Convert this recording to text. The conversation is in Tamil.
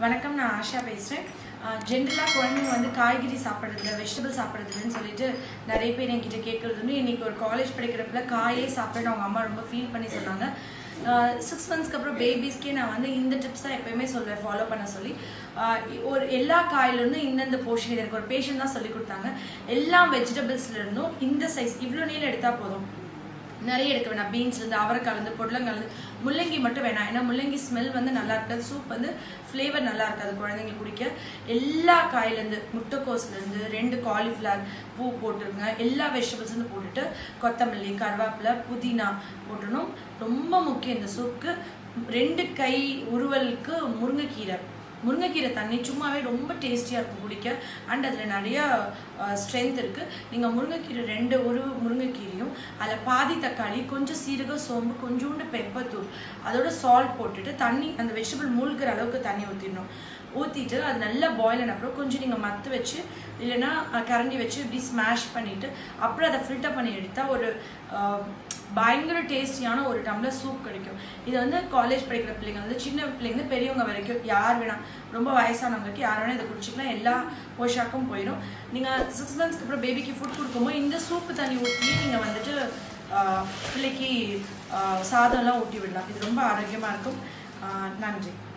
வணக்கம் நான் ஆஷா பேசுகிறேன் ஜென்ரலாக குழந்தைங்க வந்து காய்கறி சாப்பிட்றதில்ல வெஜிடபிள் சாப்பிட்றதில்லன்னு சொல்லிட்டு நிறைய பேர் என்கிட்ட கேட்குறது வந்து இன்னைக்கு ஒரு காலேஜ் படிக்கிறப்பல காயே சாப்பிட்டு அவங்க அம்மா ரொம்ப ஃபீல் பண்ணி சொன்னாங்க சிக்ஸ் மந்த்ஸ்க்கு அப்புறம் பேபிஸ்க்கே நான் வந்து இந்த டிப்ஸ் தான் எப்பயுமே சொல்வேன் ஃபாலோ பண்ண சொல்லி ஆஹ் ஒரு எல்லா காயிலிருந்தும் இந்தந்த போர்ஷன் இது எனக்கு ஒரு பேஷண்ட் தான் சொல்லி கொடுத்தாங்க எல்லா வெஜிடபிள்ஸ்ல இருந்தும் இந்த சைஸ் இவ்வளோ நீளம் எடுத்தால் போதும் நிறைய எடுக்க வேணாம் பீன்ஸ்லேருந்து அவரைக்காலேருந்து பொடலங்காலேருந்து முள்ளங்கி மட்டும் வேணாம் ஏன்னா முள்ளங்கி ஸ்மெல் வந்து நல்லா இருக்காது சூப் வந்து ஃப்ளேவர் நல்லா இருக்காது குழந்தைங்களுக்கு குடிக்க எல்லா காயிலேருந்து முட்டைக்கோஸ்லேருந்து ரெண்டு காலிஃப்ளவர் பூ போட்டுருங்க எல்லா வெஜிடபிள்ஸும் போட்டுட்டு கொத்தமல்லி கருவேப்பிலை புதினா போட்டுடணும் ரொம்ப முக்கியம் இந்த சூப்புக்கு ரெண்டு கை உருவலுக்கு முருங்கைக்கீரை முருங்கைக்கீரை தண்ணி சும்மாவே ரொம்ப டேஸ்டியாக இருக்கும் குடிக்க அண்ட் அதில் நிறைய ஸ்ட்ரென்த் இருக்குது நீங்கள் முருங்கைக்கீரை ரெண்டு ஒரு முருங்கைக்கீரையும் அதில் பாதி தக்காளி கொஞ்சம் சீரகம் சோம்பு கொஞ்சோண்டு பெப்பர் தூள் அதோட சால்ட் போட்டுட்டு தண்ணி அந்த வெஜிடபிள் மூழ்கிற அளவுக்கு தண்ணி ஊற்றிடணும் ஊற்றிட்டு அது நல்லா பாயில் ஆன அப்புறம் கொஞ்சம் நீங்கள் மத்து வச்சு இல்லைன்னா அஹ், கரண்டி வச்சு இப்படி ஸ்மாஷ் பண்ணிவிட்டு அப்புறம் அதை ஃபில்டர் பண்ணி எடுத்தால் ஒரு அஹ், பயங்கர டேஸ்டியான ஒரு டம்ளர் சூப் கிடைக்கும் இது வந்து காலேஜ் படிக்கிற பிள்ளைங்க வந்து சின்ன பிள்ளைங்க பெரியவங்க வரைக்கும் யார் வேணா ரொம்ப வயசானவங்களுக்கு யார் வேணா இதை குடிச்சிக்கலாம் எல்லா போஷாக்கும் போயிடும் நீங்கள் சிக்ஸ் மந்த்ஸ்க்கு அப்புறம் பேபிக்கு ஃபுட் கொடுக்கும்போது இந்த சூப்பு தண்ணி ஊற்றி நீங்கள் வந்துட்டு ஆஹ், பிள்ளைக்கு ஆஹ், சாதம்லாம் ஊட்டி விடலாம் இது ரொம்ப ஆரோக்கியமாக இருக்கும் ஆஹ், நன்றி